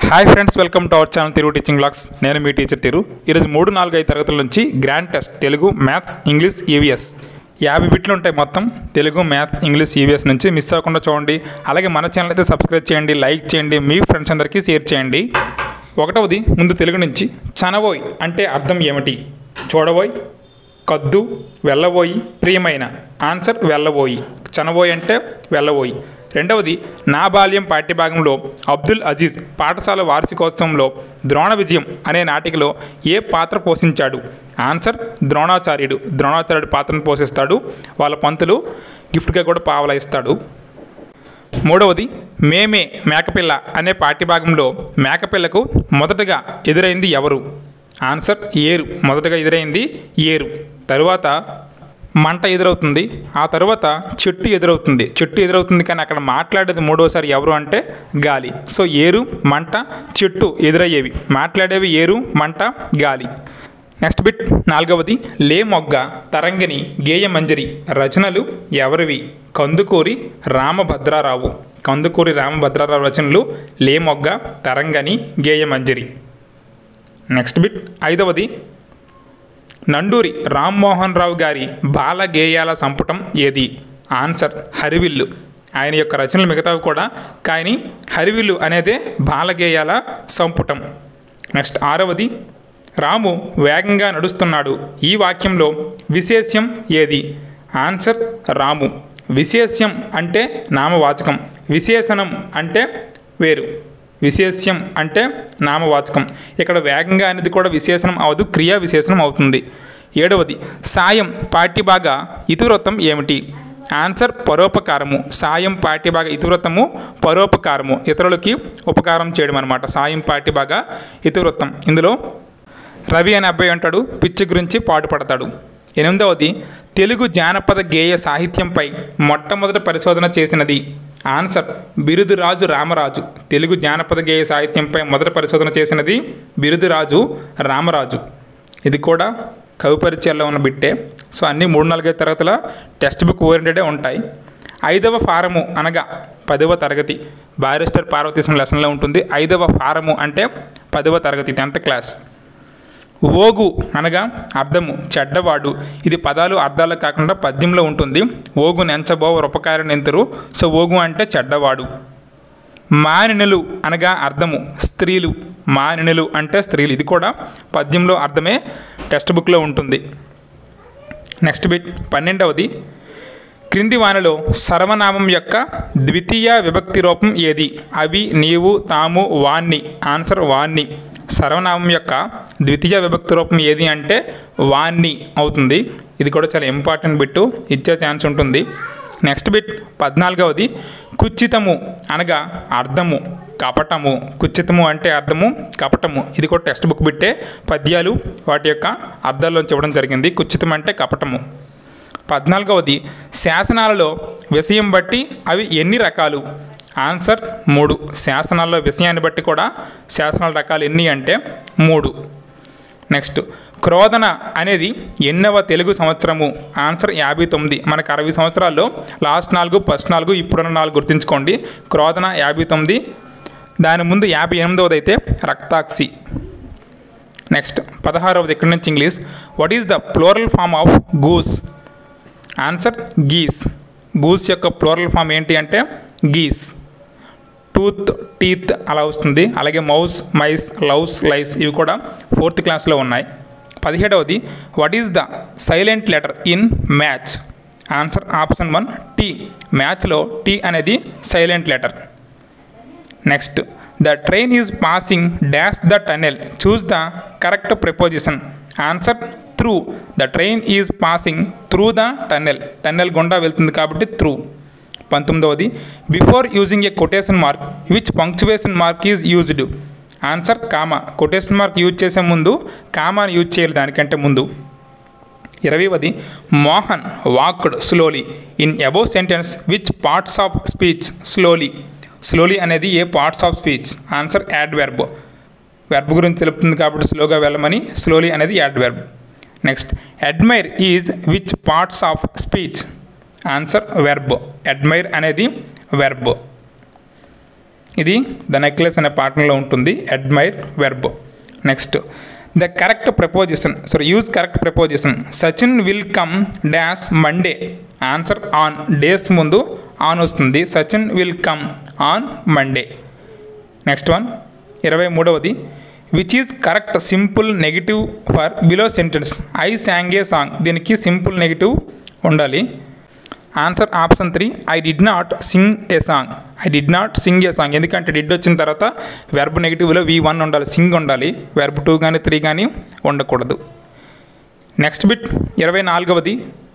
hi friends welcome to our channel తిరుగు teaching blogs నేను మీ టీచర్ తిరు ఈరోజు మూడు నాలుగు ఐదు తరగతుల నుంచి grand test Telugu maths English EVS యాభై బిట్లు ఉంటాయి మొత్తం తెలుగు మ్యాథ్స్ ఇంగ్లీష్ ఈవీఎస్ నుంచి మిస్ అవ్వకుండా చూడండి అలాగే మన ఛానల్ అయితే సబ్స్క్రైబ్ చేయండి లైక్ చేయండి మీ ఫ్రెండ్స్ అందరికీ షేర్ చేయండి ఒకటవది ముందు తెలుగు నుంచి చనవోయ్ అంటే అర్థం ఏమిటి చూడబోయ్ కద్దు వెళ్ళబోయి ప్రియమైన ఆన్సర్ వెళ్ళబోయి చనబోయి అంటే వెళ్ళబోయి రెండవది నా బాల్యం పాఠ్యభాగంలో అబ్దుల్ అజీజ్ పాఠశాల వార్షికోత్సవంలో ద్రోణ విజయం అనే నాటికలో ఏ పాత్ర పోషించాడు ఆన్సర్ ద్రోణాచార్యుడు ద్రోణాచార్యుడు పాత్రను పోషిస్తాడు వాళ్ళ పంతులు గిఫ్ట్గా కూడా పావలా ఇస్తాడు మూడవది మేమే మేకపిల్ల అనే పాఠ్యభాగంలో మేకపిల్లకు మొదటగా ఎదురైంది ఎవరు ఆన్సర్ ఏరు మొదటగా ఎదురైంది ఏరు తరువాత మంట ఎదురవుతుంది ఆ తర్వాత చెట్టు ఎదురవుతుంది చెట్టు ఎదురవుతుంది కానీ అక్కడ మాట్లాడేది మూడోసారి ఎవరు అంటే గాలి సో ఏరు మంట చెట్టు ఎదురయ్యేవి మాట్లాడేవి ఏరు మంట గాలి నెక్స్ట్ బిట్ నాలుగవది లే మొగ్గ తరంగిణి గేయమంజరి రచనలు ఎవరివి కందుకూరి రామభద్రారావు కందుకూరి రామభద్రారావు రచనలు లే మొగ్గ తరంగని గేయమంజరి నెక్స్ట్ బిట్ ఐదవది నండూరి రామ్మోహన్ రావు గారి బాల గేయాల సంపుటం ఏది ఆన్సర్ హరివిల్లు ఆయన యొక్క రచనలు మిగతావి కూడా కానీ హరివిల్లు అనేదే బాలగేయాల సంపుటం నెక్స్ట్ ఆరవది రాము వేగంగా నడుస్తున్నాడు ఈ వాక్యంలో విశేష్యం ఏది ఆన్సర్ రాము విశేష్యం అంటే నామవాచకం విశేషణం అంటే వేరు విశేష్యం అంటే నామవాచకం ఇక్కడ వేగంగా అనేది కూడా విశేషణం అవదు క్రియా విశేషణం అవుతుంది ఏడవది సాయం పాఠ్యభాగ ఇతివృత్తం ఏమిటి ఆన్సర్ పరోపకారము సాయం పాఠ్యభాగ ఇతివృత్తము పరోపకారము ఇతరులకి ఉపకారం చేయడం అనమాట సాయం పాఠ్యభాగ ఇతివృత్తం ఇందులో రవి అనే అబ్బాయి అంటాడు పిచ్చి గురించి పాటుపడతాడు ఎనిమిదవది తెలుగు జానపద గేయ సాహిత్యంపై మొట్టమొదటి పరిశోధన చేసినది ఆన్సర్ బిరుదురాజు రామరాజు తెలుగు జానపద గేయ సాహిత్యంపై మొదటి పరిశోధన చేసినది బిరుదురాజు రామరాజు ఇది కూడా కవి పరిచయాల్లో ఉన్న బిట్టే సో అన్ని మూడు నాలుగైదు తరగతుల టెక్స్ట్ బుక్ ఓరియంటెడే ఉంటాయి ఐదవ ఫారము అనగా పదవ తరగతి బారిస్టర్ పార్వతీశం లెసన్లో ఉంటుంది ఐదవ ఫారము అంటే పదవ తరగతి టెన్త్ క్లాస్ ఓగు అనగా అర్థము చెడ్డవాడు ఇది పదాలు అర్థాలు కాకుండా పద్యంలో ఉంటుంది ఓగు నెంచబో రూపకార నెంతురు సో ఓగు అంటే చెడ్డవాడు మానినులు అనగా అర్థము స్త్రీలు మానినులు అంటే స్త్రీలు ఇది కూడా పద్యంలో అర్థమే టెక్స్ట్ బుక్లో ఉంటుంది నెక్స్ట్ బిట్ పన్నెండవది క్రింది వానలో సర్వనామం యొక్క ద్వితీయ విభక్తి రూపం ఏది అవి నీవు తాము వాణ్ణి ఆన్సర్ వాణ్ణి సర్వనామం యొక్క ద్వితీయ విభక్తి రూపం ఏది అంటే వాణ్ణి అవుతుంది ఇది కూడా చాలా ఇంపార్టెంట్ బిట్టు ఇచ్చే ఛాన్స్ ఉంటుంది నెక్స్ట్ బిట్ పద్నాలుగవది కుచితము అనగా అర్థము కపటము కుచితము అంటే అర్థము కపటము ఇది కూడా టెక్స్ట్ బుక్ బిట్టే పద్యాలు వాటి యొక్క అర్థాల్లోంచి ఇవ్వడం జరిగింది కుచితం అంటే కపటము పద్నాలుగవది శాసనాలలో విషయం బట్టి అవి ఎన్ని రకాలు ఆన్సర్ మూడు శాసనాల్లో విషయాన్ని బట్టి కూడా శాసనాల రకాలు ఎన్ని అంటే మూడు నెక్స్ట్ క్రోధన అనేది ఎన్నవ తెలుగు సంవత్సరము ఆన్సర్ యాభై తొమ్మిది మనకు అరవై సంవత్సరాల్లో లాస్ట్ నాలుగు ఫస్ట్ నాలుగు ఇప్పుడున్న నాలుగు గుర్తుంచుకోండి క్రోధన యాభై తొమ్మిది దాని ముందు యాభై ఎనిమిదవది అయితే రక్తాక్షి నెక్స్ట్ పదహారవది ఇక్కడి నుంచి English what is the plural form of goose answer geese goose యొక్క ప్లోరల్ ఫామ్ ఏంటి అంటే గీస్ టూత్ టీత్ అలా వస్తుంది అలాగే మౌస్ మైస్ లవ్స్ లైస్ ఇవి కూడా ఫోర్త్ క్లాస్లో ఉన్నాయి పదిహేడవది what is the silent letter in match answer option one T మ్యాచ్లో టీ అనేది silent letter next the train is passing dash the tunnel choose the correct preposition answer through the train is passing through the tunnel tunnel గుండా వెళ్తుంది కాబట్టి through పంతొమ్మిదవది before using a quotation mark which punctuation mark is used answer comma quotation mark use చేసే ముందు కామాని use చేయాలి దానికంటే ముందు ఇరవైవది Mohan walked slowly in above sentence which parts of speech slowly slowly అనేది ఏ parts of speech answer adverb verb గురించి తెలుపుతుంది కాబట్టి స్లోగా వెళ్ళమని స్లోలీ అనేది adverb next admire is which parts of speech answer verb admire అనేది verb ఇది ద నెక్లెస్ అనే పాఠంలో ఉంటుంది admire verb next the correct preposition sorry use correct preposition Sachin will come dash Monday answer on days ముందు on వస్తుంది Sachin will come on Monday next one ఇరవై మూడవది which is correct simple negative for below sentence I sang a song దీనికి simple negative ఉండాలి answer option three I did not sing a song I did not sing a song ఎందుకంటే did వచ్చిన తర్వాత verb నెగిటివ్లో V one ఉండాలి సింగ్ ఉండాలి verb two కానీ three కానీ ఉండకూడదు నెక్స్ట్ బిట్ ఇరవై నాలుగవది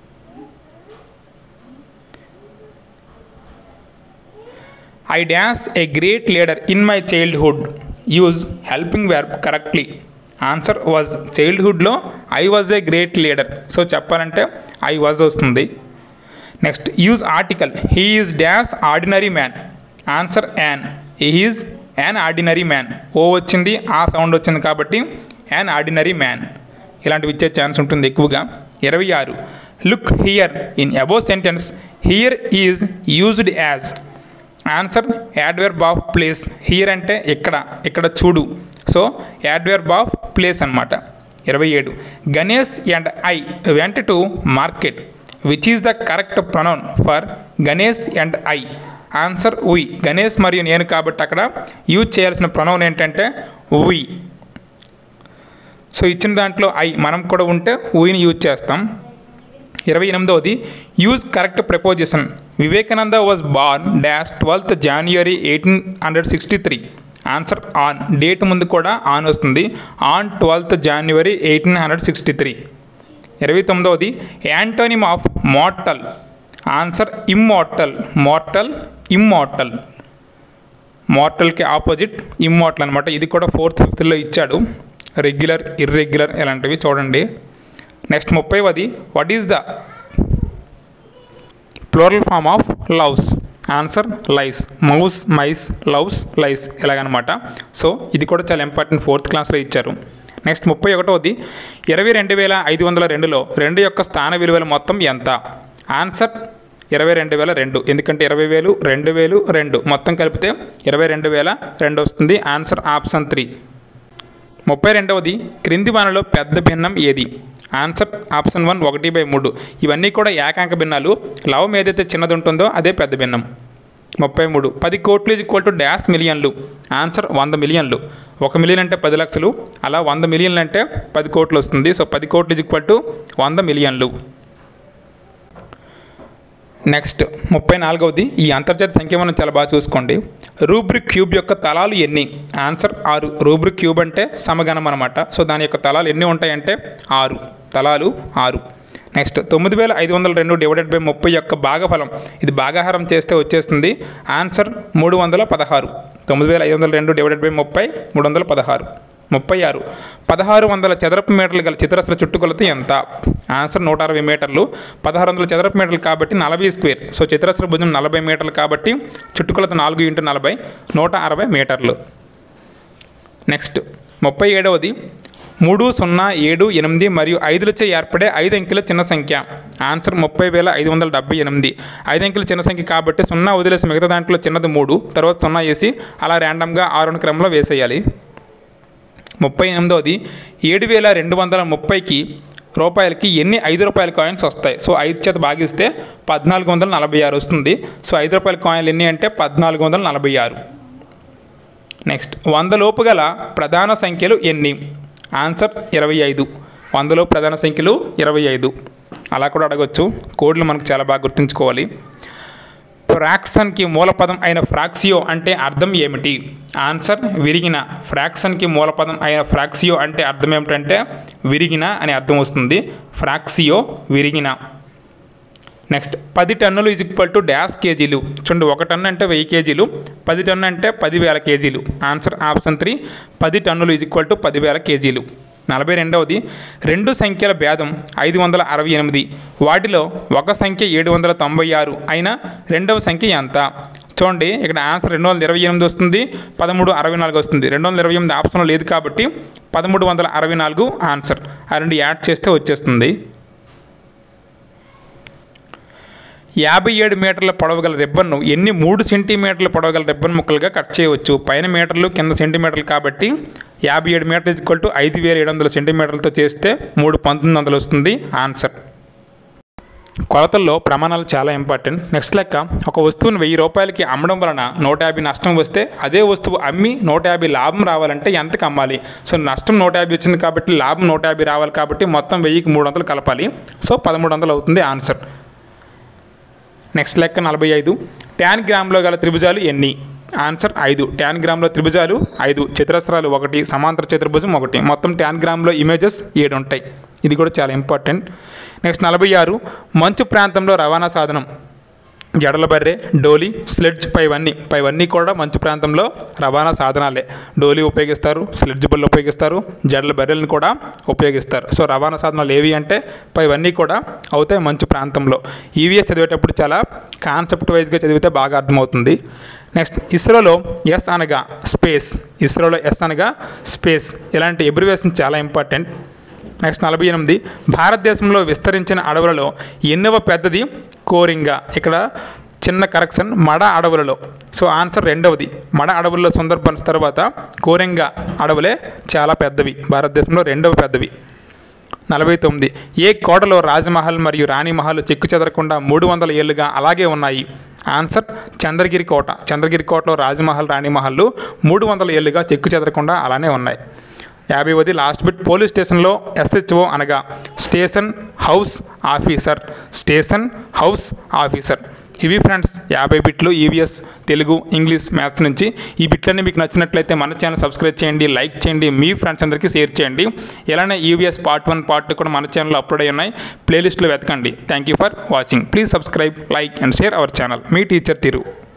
I dance a great leader in my childhood use helping verb correctly answer was చైల్డ్హుడ్లో I was a great leader so చెప్పాలంటే ఐ వాజ్ వస్తుంది next use article he is dash ordinary man answer an he is an ordinary man O వచ్చింది ఆ sound వచ్చింది కాబట్టి an ordinary man ఇలాంటివి ఇచ్చే chance ఉంటుంది ఎక్కువగా ఇరవై ఆరు look here in above sentence here is used as answer adverb of place here అంటే ఇక్కడ ఇక్కడ చూడు సో యాడ్వర్బ్ ఆఫ్ ప్లేస్ అనమాట ఇరవై ఏడు Ganesh and I went to market which is the correct pronoun for Ganesh and I answer we Ganesh మరియు నేను కాబట్టి అక్కడ యూజ్ చేయాల్సిన ప్రొనౌన్ ఏంటంటే ఉయ్ సో ఇచ్చిన దాంట్లో ఐ మనం కూడా ఉంటే ఊయిని యూజ్ చేస్తాం ఇరవై ఎనిమిదవది use correct preposition Vivekananda was born dash twelfth January eighteen hundred sixty three answer on date ముందు కూడా ఆన్ వస్తుంది on twelfth January eighteen hundred sixty three ఇరవై తొమ్మిదవది antonym of mortal answer immortal mortal immortal మోర్టల్కి opposite immortal అనమాట ఇది కూడా fourth ఫిఫ్త్లో ఇచ్చాడు రెగ్యులర్ ఇర్రెగ్యులర్ ఇలాంటివి చూడండి నెక్స్ట్ ముప్పైవది what is the plural form of louse answer lice mouse mice louse lice ఇలాగనమాట సో ఇది కూడా చాలా ఇంపార్టెంట్ ఫోర్త్ క్లాస్లో ఇచ్చారు నెక్స్ట్ ముప్పై ఒకటవది ఇరవై రెండు వేల ఐదు వందల రెండులో రెండు యొక్క స్థాన విలువల మొత్తం ఎంత ఆన్సర్ ఇరవై రెండు వేల రెండు ఎందుకంటే ఇరవై వేలు రెండు వేలు రెండు మొత్తం కలిపితే ఇరవై రెండు వేల రెండు వస్తుంది ఆన్సర్ ఆప్షన్ త్రీ ముప్పై రెండవది క్రింది వానలో పెద్ద భిన్నం ఏది ఆన్సర్ ఆప్షన్ వన్ ఒకటి బై మూడు ఇవన్నీ కూడా ఏకాంక భిన్నాలు లవం ఏదైతే చిన్నది ఉంటుందో అదే పెద్ద భిన్నం ముప్పై మూడు పది కోట్లు ఈక్వల్ టు డ్యాష్ మిలియన్లు ఆన్సర్ వంద మిలియన్లు ఒక మిలియన్ అంటే పది లక్షలు అలా వంద మిలియన్లు అంటే పది కోట్లు వస్తుంది సో పది కోట్లు ఈక్వల్ టు వంద మిలియన్లు నెక్స్ట్ ముప్పై నాలుగవది ఈ అంతర్జాతీయ సంఖ్యలను చాలా బాగా చూసుకోండి రూబ్రిక్ క్యూబ్ యొక్క తలాలు ఎన్ని ఆన్సర్ ఆరు రూబ్రిక్ క్యూబ్ అంటే సమగణం అనమాట సో దాని యొక్క తలాలు ఎన్ని ఉంటాయంటే ఆరు తలాలు ఆరు నెక్స్ట్ తొమ్మిది వేల ఐదు వందల రెండు డివైడెడ్ బై ముప్పై యొక్క భాగఫలం ఇది భాగాహారం చేస్తే వచ్చేస్తుంది ఆన్సర్ మూడు వందల పదహారు తొమ్మిది వేల ఐదు వందల రెండు డివైడెడ్ బై ముప్పై మూడు వందల పదహారు ముప్పై ఆరు పదహారు వందల చదరపు మీటర్లు గల చతురస్ర చుట్టుకొలత ఎంత ఆన్సర్ నూట అరవై మీటర్లు పదహారు వందల చదరపు మీటర్లు కాబట్టి నలభై స్క్వేర్ సో చతురస్ర భుజం నలభై మీటర్లు కాబట్టి చుట్టుకొలత నాలుగు ఇంటూ నలభై నూట అరవై మీటర్లు నెక్స్ట్ ముప్పై ఏడవది మూడు సున్నా ఏడు ఎనిమిది మరియు ఐదులచే ఏర్పడే ఐదు అంకెల చిన్న సంఖ్య ఆన్సర్ ముప్పై వేల ఐదు వందల డెబ్బై ఎనిమిది ఐదు అంకెల చిన్న సంఖ్య కాబట్టి సున్నా వదిలేసి మిగతా దాంట్లో చిన్నది మూడు తర్వాత సున్నా వేసి అలా ర్యాండమ్గా ఆరు క్రమంలో వేసేయాలి ముప్పై ఎనిమిదవది ఏడు వేల రెండు వందల ముప్పైకి రూపాయలకి ఎన్ని ఐదు రూపాయల కాయిన్స్ వస్తాయి సో ఐదు చేత భాగిస్తే పద్నాలుగు వందల నలభై ఆరు వస్తుంది సో ఐదు రూపాయల కాయిన్లు ఎన్ని అంటే పద్నాలుగు వందల నలభై ఆరు నెక్స్ట్ వందలోపు గల ప్రధాన సంఖ్యలు ఎన్ని ఆన్సర్ ఇరవై ఐదు వందలో ప్రధాన సంఖ్యలు ఇరవై ఐదు అలా కూడా అడగొచ్చు కోడ్లు మనకు చాలా బాగా గుర్తుంచుకోవాలి ఫ్రాక్షన్కి మూలపదం అయిన ఫ్రాక్సియో అంటే అర్థం ఏమిటి ఆన్సర్ విరిగిన ఫ్రాక్షన్కి మూలపదం అయిన ఫ్రాక్సియో అంటే అర్థం ఏమిటంటే విరిగిన అని అర్థం వస్తుంది ఫ్రాక్సియో విరిగిన నెక్స్ట్ పది టన్నులు ఈజ్ ఈక్వల్ టు డ్యాష్ కేజీలు చూడండి ఒక టన్ను అంటే వెయ్యి కేజీలు పది టన్ను అంటే పదివేల కేజీలు ఆన్సర్ ఆప్షన్ త్రీ పది టన్నులు ఈజ్ ఈక్వల్ టు పదివేల కేజీలు నలభై రెండవది రెండు సంఖ్యల భేదం ఐదు వందల అరవై ఎనిమిది వాటిలో ఒక సంఖ్య ఏడు వందల తొంభై ఆరు అయినా రెండవ సంఖ్య ఎంత చూడండి ఇక్కడ ఆన్సర్ రెండు వందల ఇరవై ఎనిమిది వస్తుంది పదమూడు అరవై నాలుగు వస్తుంది రెండు వందల ఇరవై ఎనిమిది ఆప్షన్లో లేదు కాబట్టి పదమూడు వందల అరవై నాలుగు ఆన్సర్ ఆ రెండు యాడ్ చేస్తే వచ్చేస్తుంది యాభై ఏడు మీటర్ల పొడవు గల రిబ్బన్ను ఎన్ని మూడు సెంటీమీటర్ల పొడవు గల రిబ్బన్ ముక్కలుగా కట్ చేయవచ్చు పైన మీటర్లు కింద సెంటీమీటర్లు కాబట్టి యాభై ఏడు మీటర్ ఈక్వల్ టు ఐదు వేల ఏడు వందల సెంటీమీటర్లతో చేస్తే మూడు పంతొమ్మిది వందలు వస్తుంది ఆన్సర్ కొలతల్లో ప్రమాణాలు చాలా ఇంపార్టెంట్ నెక్స్ట్ లెక్క ఒక వస్తువును వెయ్యి రూపాయలకి అమ్మడం వలన నూట యాభై నష్టం వస్తే అదే వస్తువు అమ్మి నూట యాభై లాభం రావాలంటే ఎంతకు అమ్మాలి సో నష్టం నూట యాభై వచ్చింది కాబట్టి లాభం నూట యాభై రావాలి కాబట్టి మొత్తం వెయ్యికి మూడు వందలు కలపాలి సో పదమూడు వందలు అవుతుంది ఆన్సర్ నెక్స్ట్ లెక్క నలభై ఐదు ట్యాన్ గ్రామ్లో గల త్రిభుజాలు ఎన్ని ఆన్సర్ ఐదు ట్యాన్ గ్రామ్లో త్రిభుజాలు ఐదు చతురస్రాలు ఒకటి సమాంతర చతుర్భుజం ఒకటి మొత్తం ట్యాన్ గ్రామ్లో ఇమేజెస్ ఏడు ఉంటాయి ఇది కూడా చాలా ఇంపార్టెంట్ నెక్స్ట్ నలభై ఆరు మంచు ప్రాంతంలో రవాణా సాధనం జడల బర్రె డోలీ స్లెడ్జ్ పైవన్నీ పైవన్నీ కూడా మంచు ప్రాంతంలో రవాణా సాధనాలే డోలీ ఉపయోగిస్తారు స్లెడ్జ్ బళ్ళు ఉపయోగిస్తారు జడల బర్రెలను కూడా ఉపయోగిస్తారు సో రవాణా సాధనాలు ఏవి అంటే పైవన్నీ కూడా అవుతాయి మంచు ప్రాంతంలో ఈవీఎస్ చదివేటప్పుడు చాలా కాన్సెప్ట్ వైజ్గా చదివితే బాగా అర్థమవుతుంది నెక్స్ట్ ఇస్రోలో ఎస్ అనగా స్పేస్ ఇస్రోలో ఎస్ అనగా స్పేస్ ఇలాంటి ఎబ్రివేషన్ చాలా ఇంపార్టెంట్ నెక్స్ట్ నలభై ఎనిమిది భారతదేశంలో విస్తరించిన అడవులలో ఎన్నవ పెద్దది కోరింగా ఇక్కడ చిన్న కరెక్షన్ మడ అడవులలో సో ఆన్సర్ రెండవది మడ అడవుల్లో సుందర్బన్స్ తర్వాత కోరింగా అడవులే చాలా పెద్దవి భారతదేశంలో రెండవ పెద్దవి నలభై తొమ్మిది ఏ కోటలో రాజమహల్ మరియు రాణిమహల్ చెక్కు చెదరకుండా మూడు వందల ఏళ్ళుగా అలాగే ఉన్నాయి ఆన్సర్ చంద్రగిరి కోట చంద్రగిరి కోటలో రాజమహల్ రాణిమహల్లు మూడు వందల ఏళ్ళుగా చెక్కు చెదరకుండా అలానే ఉన్నాయి యాభైవది లాస్ట్ బిట్ పోలీస్ స్టేషన్లో ఎస్హెచ్ఓ అనగా station house officer station house officer ఇవి ఫ్రెండ్స్ యాభై బిట్లు ఈవీఎస్ తెలుగు ఇంగ్లీష్ మ్యాథ్స్ నుంచి ఈ బిట్లన్నీ మీకు నచ్చినట్లయితే మన ఛానల్ సబ్స్క్రైబ్ చేయండి లైక్ చేయండి మీ ఫ్రెండ్స్ అందరికీ షేర్ చేయండి ఇలానే EVS part one part two కూడా మన ఛానల్లో అప్లోడ్ అయి ఉన్నాయి ప్లేలిస్ట్లో వెతకండి thank you for watching please subscribe like and share our channel మీ టీచర్ తిరు